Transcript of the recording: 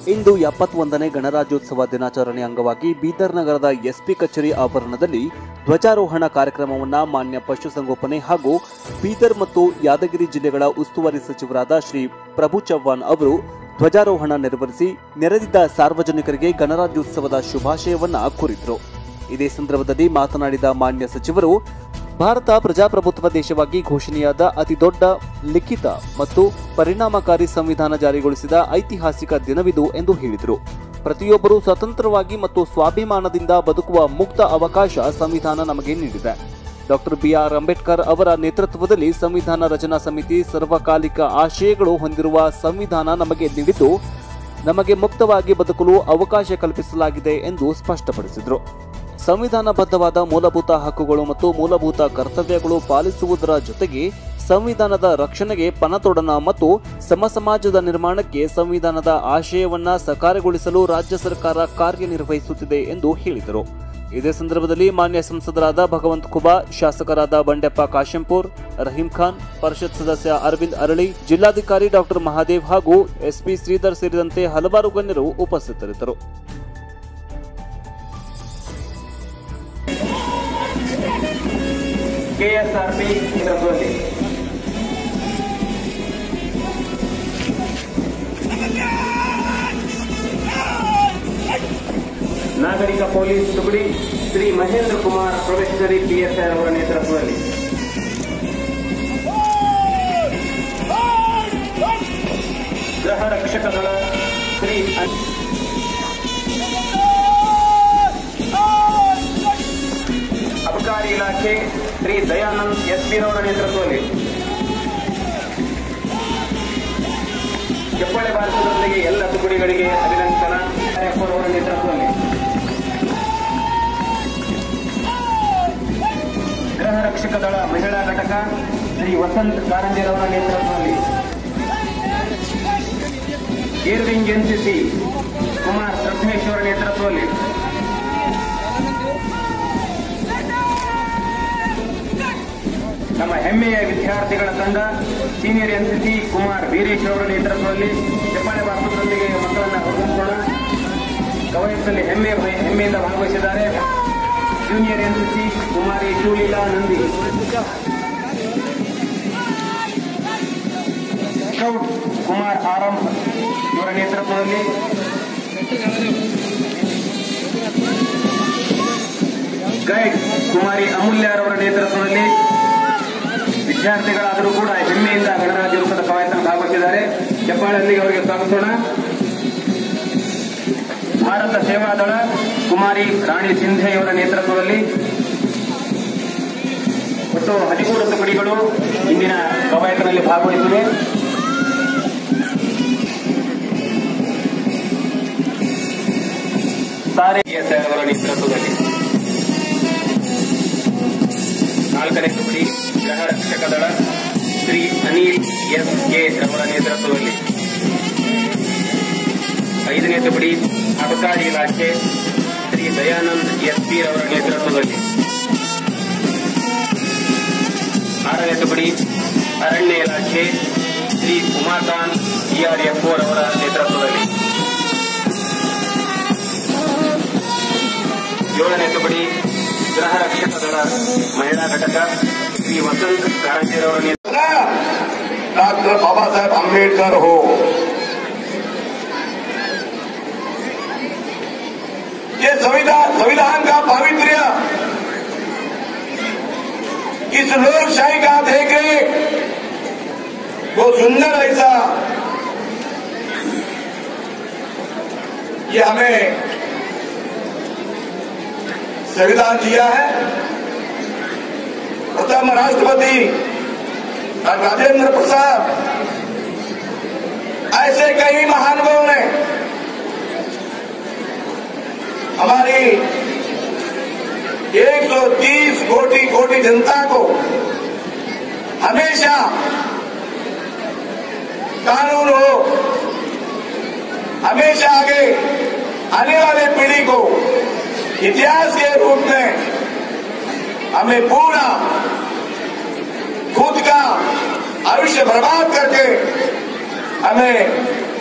ಇಂದು ಎಪ್ಪತ್ತೊಂದನೇ ಗಣರಾಜ್ಯೋತ್ಸವ ದಿನಾಚರಣೆ ಅಂಗವಾಗಿ ಬೀದರ್ ನಗರದ ಎಸ್ಪಿ ಕಚೇರಿ ಆವರಣದಲ್ಲಿ ಧ್ವಜಾರೋಹಣ ಕಾರ್ಯಕ್ರಮವನ್ನು ಮಾನ್ಯ ಪಶುಸಂಗೋಪನೆ ಹಾಗೂ ಬೀದರ್ ಮತ್ತು ಯಾದಗಿರಿ ಜಿಲ್ಲೆಗಳ ಉಸ್ತುವಾರಿ ಸಚಿವರಾದ ಶ್ರೀ ಪ್ರಭು ಚವ್ಹಾಣ್ ಅವರು ಧ್ವಜಾರೋಹಣ ನೆರವೇರಿಸಿ ನೆರೆದಿದ್ದ ಸಾರ್ವಜನಿಕರಿಗೆ ಗಣರಾಜ್ಯೋತ್ಸವದ ಶುಭಾಶಯವನ್ನ ಕೋರಿದ್ರು ಇದೇ ಸಂದರ್ಭದಲ್ಲಿ ಮಾತನಾಡಿದ ಮಾನ್ಯ ಸಚಿವರು ಭಾರತ ಪ್ರಜಾಪ್ರಭುತ್ವ ದೇಶವಾಗಿ ಘೋಷಣೆಯಾದ ಅತಿದೊಡ್ಡ ಲಿಖಿತ ಮತ್ತು ಪರಿಣಾಮಕಾರಿ ಸಂವಿಧಾನ ಜಾರಿಗೊಳಿಸಿದ ಐತಿಹಾಸಿಕ ದಿನವಿದು ಎಂದು ಹೇಳಿದರು ಪ್ರತಿಯೊಬ್ಬರೂ ಸ್ವತಂತ್ರವಾಗಿ ಮತ್ತು ಸ್ವಾಭಿಮಾನದಿಂದ ಬದುಕುವ ಮುಕ್ತ ಅವಕಾಶ ಸಂವಿಧಾನ ನಮಗೆ ನೀಡಿದೆ ಡಾಕ್ಟರ್ ಬಿಆರ್ ಅಂಬೇಡ್ಕರ್ ಅವರ ನೇತೃತ್ವದಲ್ಲಿ ಸಂವಿಧಾನ ರಚನಾ ಸಮಿತಿ ಸರ್ವಕಾಲಿಕ ಆಶಯಗಳು ಹೊಂದಿರುವ ಸಂವಿಧಾನ ನಮಗೆ ನೀಡಿದ್ದು ನಮಗೆ ಮುಕ್ತವಾಗಿ ಬದುಕಲು ಅವಕಾಶ ಕಲ್ಪಿಸಲಾಗಿದೆ ಎಂದು ಸ್ಪಷ್ಟಪಡಿಸಿದರು ಸಂವಿಧಾನಬದ್ಧವಾದ ಮೂಲಭೂತ ಹಕ್ಕುಗಳು ಮತ್ತು ಮೂಲಭೂತ ಕರ್ತವ್ಯಗಳು ಪಾಲಿಸುವುದರ ಜೊತೆಗೆ ಸಂವಿಧಾನದ ರಕ್ಷಣೆಗೆ ಪಣತೊಡನ ಮತ್ತು ಸಮ ಸಮಾಜದ ನಿರ್ಮಾಣಕ್ಕೆ ಸಂವಿಧಾನದ ಆಶಯವನ್ನ ಸಕಾರಗೊಳಿಸಲು ರಾಜ್ಯ ಸರ್ಕಾರ ಕಾರ್ಯನಿರ್ವಹಿಸುತ್ತಿದೆ ಎಂದು ಹೇಳಿದರು ಇದೇ ಸಂದರ್ಭದಲ್ಲಿ ಮಾನ್ಯ ಸಂಸದರಾದ ಭಗವಂತ್ ಖುಬಾ ಶಾಸಕರಾದ ಬಂಡೆಪ್ಪ ಕಾಶಂಪುರ್ ರಹೀಂ ಖಾನ್ ಪರಿಷತ್ ಸದಸ್ಯ ಅರವಿಂದ್ ಅರಳಿ ಜಿಲ್ಲಾಧಿಕಾರಿ ಡಾಕ್ಟರ್ ಮಹಾದೇವ್ ಹಾಗೂ ಎಸ್ಪಿ ಶ್ರೀಧರ್ ಸೇರಿದಂತೆ ಹಲವಾರು ಗಣ್ಯರು ಉಪಸ್ಥಿತರಿದ್ದರು ಕೆಎಸ್ಆರ್ಪಿ ಸಂದರ್ಭದಲ್ಲಿ ನಾಗರಿಕ ಪೊಲೀಸ್ ತುಕಡಿ ಶ್ರೀ ಮಹೇಂದ್ರ ಕುಮಾರ್ ಪ್ರೊಬೆಷನರಿ ಪಿಎಸ್ಐ ಅವರ ನೇತೃತ್ವದಲ್ಲಿ ಗೃಹ ರಕ್ಷಕ ದಳ ಶ್ರೀ ಅನ್- ಅಬಕಾರಿ ಇಲಾಖೆ ಶ್ರೀ ದಯಾನಂದ್ ಎಸ್ಪಿರವರ ನೇತೃತ್ವದಲ್ಲಿ ಚಪ್ಪಾಳೆ ಭಾರತದೊಂದಿಗೆ ಎಲ್ಲ ತುಕಡಿಗಳಿಗೆ ಅಭಿನಂದನ ಅವರ ನೇತೃತ್ವದಲ್ಲಿ ಗೃಹ ರಕ್ಷಕ ದಳ ಮಹಿಳಾ ಘಟಕ ಶ್ರೀ ವಸಂತ್ ಕಾರಂಜೇರವರ ನೇತೃತ್ವದಲ್ಲಿ ಏರ್ವಿಂಗ್ ಎನ್ಸಿಸಿ ಕುಮಾರ್ ಶ್ರದ್ಧೇಶ್ವರ ನೇತೃತ್ವದಲ್ಲಿ ನಮ್ಮ ಹೆಮ್ಮೆಯ ವಿದ್ಯಾರ್ಥಿಗಳ ತಂಡ ಸೀನಿಯರ್ ಎನ್ಸಿಸಿ ಕುಮಾರ್ ವೀರೇಶ್ ಅವರ ನೇತೃತ್ವದಲ್ಲಿ ಚಪ್ಪಾಳೆ ಭಾರತದೊಂದಿಗೆ ಮಕ್ಕಳನ್ನ ಹೊರಡಿಸೋಣ ಕವಯತ್ನಲ್ಲಿ ಹೆಮ್ಮೆ ಹೆಮ್ಮೆಯಿಂದ ಭಾಗವಹಿಸಿದ್ದಾರೆ junior NCC Kumari Shivaleela Nandi scout Kumar Aarambh ಇವರ ನೇತೃತ್ವದಲ್ಲಿ ಗೈಡ್ ಕುಮಾರಿ ಅಮೂಲ್ಯರವರ ನೇತೃತ್ವದಲ್ಲಿ ವಿದ್ಯಾರ್ಥಿಗಳಾದರೂ ಕೂಡ ಹೆಮ್ಮೆಯಿಂದ ಗಣರಾಜ್ಯೋತ್ಸವದ ಕವಾಯತನ ಭಾಗವಹಿಸಿದ್ದಾರೆ ಚಪ್ಪಾಳಲ್ಲಿ ಅವರಿಗೆ ಸ್ವಾಗತಿಸೋಣ ಭಾರತ ಸೇವಾದಳ ಕುಮಾರಿ ರಾಣಿ ಸಿಂಧೆಯವರ ನೇತೃತ್ವದಲ್ಲಿ ಒಟ್ಟು ಹದಿಮೂರು ತುಕಡಿಗಳು ಇಂದಿನ ಕವಾಯತಿನಲ್ಲಿ ಭಾಗವಹಿಸಿವೆ ಸಾರಿ ಎಸ್ ಅವರ ನೇತೃತ್ವದಲ್ಲಿ ನಾಲ್ಕನೇ ತುಕಡಿ ಗೃಹ ರಕ್ಷಕ ದಳ ಶ್ರೀ ಅನಿಲ್ ಎಸ್ ಕೆ ರವರ ನೇತೃತ್ವದಲ್ಲಿ ಐದನೇ ತುಕಡಿ ಅಬಕಾರಿ ಇಲಾಖೆ ಶ್ರೀ ದಯಾನಂದ್ ಎಸ್ ಪಿ ರವರ ನೇತೃತ್ವದಲ್ಲಿ ಆರನೇ ತುಕಡಿ ಅರಣ್ಯ ಇಲಾಖೆ ಶ್ರೀ ಉಮಾಕಾಂತ್ ಇಆರ್ಎಫ್ ರವರ ನೇತೃತ್ವದಲ್ಲಿ ಏಳನೇ ತುಕಡಿ ಗೃಹ ರಕ್ಷಕ ದಳ ಮಹಿಳಾ ಘಟಕ ಶ್ರೀ ವಸಂತ್ ಕಾರಂಜಿರವರ ನೇತೃತ್ವ डॉक्टर बाबा साहेब अम्बेडकर हो ये संविधान संविधान का पावित्र्य इस लोकशाही का देख रेख वो सुंदर ऐसा ये हमें संविधान दिया है प्रथम राष्ट्रपति डॉक्टर राजेंद्र प्रसाद ऐसे कई महानुभावों ने हमारी 130 कोटि कोटि जनता को हमेशा कानून हो हमेशा आगे आने वाले पीढ़ी को इतिहास के रूप में हमें पूरा खुद का आयुष्य बर्बाद करके हमें